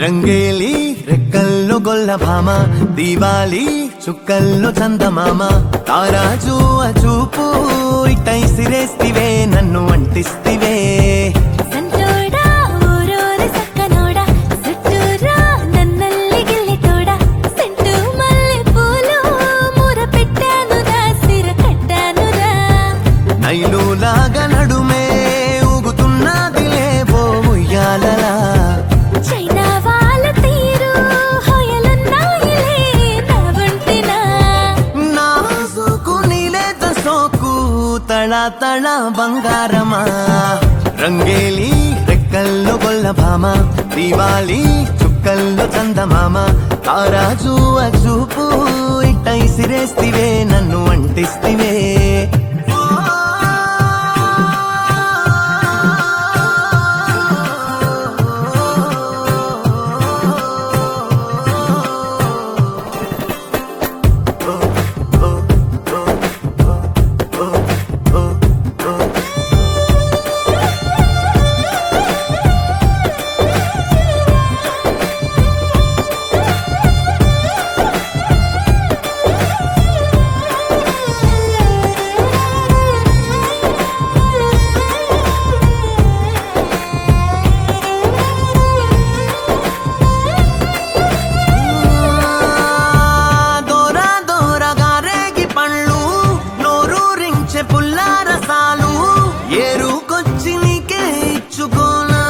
రంగేలి రెక్కల్లో గొల్ల భామ దీవాలి చుక్కల్లో చందమామ తారాజు చూపు ఇట్టై సిరేస్తివే నన్ను అంటిస్తివే సంతోడా ఊరూరి సక్కనోడా చుట్టూరా నన్నల్లి గిల్లితోడా సెంటు మల్లె పూలు మూర పెట్టానురా సిర కట్టానురా నైలులాగా నడుమే ఊగుతున్నదిలే ఓ ఉయ్యాలలా చైనా వాళ్ళ తీరు హొయలున్నాయిలే నా ఒంటినా నాసుకు నీలేత సోకు తళ తళ బంగారమా రంగేలి రెక్కల్లో గొల్ల భామ దీవాలి చుక్కల్లో చందమామ తారాజు చూపు ఇట్టై సిరేస్తివే నన్ను అంటిస్తివే దోర దోరగా రేగి పండ్లు నోరూరించే పుల్లారసాలు ఏరుకొచ్చి నీకే ఇచ్చుకోనా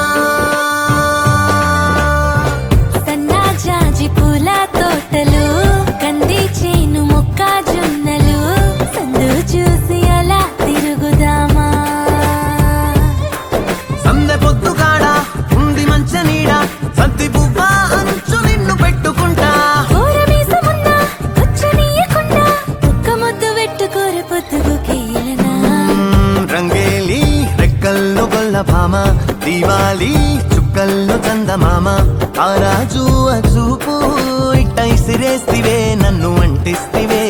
సన్నాజాజి పూల తోటలు కంది చేను మొక్కజొన్నలు సందు చూసి అలా తిరుగుదామా సందె పొద్దుగాడ ఉంది మంచ నీడ సత్తి పువ్వ అంచు నిన్ను పెట్టుకుంటా ఊరమీసమున్నా వచ్చనీయకుండా ఒక్క ముద్దు పెట్టుకోర పొద్దుకు కేలనా మ్మ్, రంగేలి రెక్కల్లో గొల్ల భామ దీవాలి చుక్కల్లో చందమామ తారాజు చూపు ఇట్టై సిరేస్తివే నన్ను అంటిస్తివే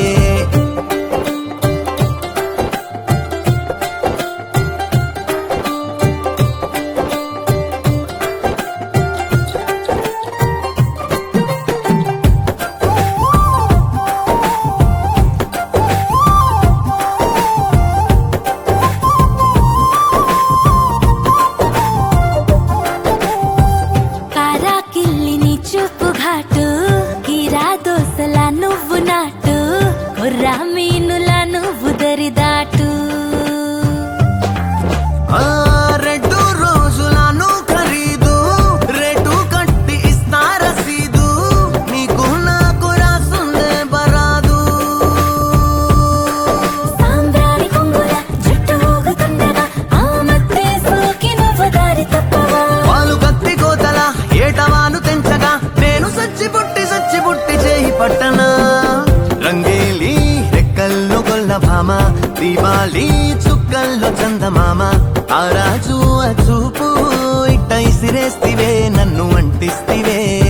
కారా కిల్లిని చూపు ఘాటు కీరా దోసల నువ్వు నాటు కొర్రా మీనుల నువ్వు దరిదాటు ఆ రెండు రోజులను ఖరీదు రేటు కట్టి ఇస్తా రసీదు నీకు నాకు రాసుందే బరాదు సాంబ్రాణి కొంగుల జుట్టు ఊగుతుండగా ఆ మధ్య సోకి నువ్వు దారి తప్పవా వాళ్ళు కత్తి కోతల ఏటవాను తెంచగా నేను సచ్చి పుట్టి సచ్చి పుట్టి చేయి పట్టనా రంగేలి రెక్కల్లో గొల్ల భామ దీవాలి చుక్కల్లో చందమామ ఆరాజు చూపు ఇట్టై సిరేస్తివే నన్ను అంటిస్తివే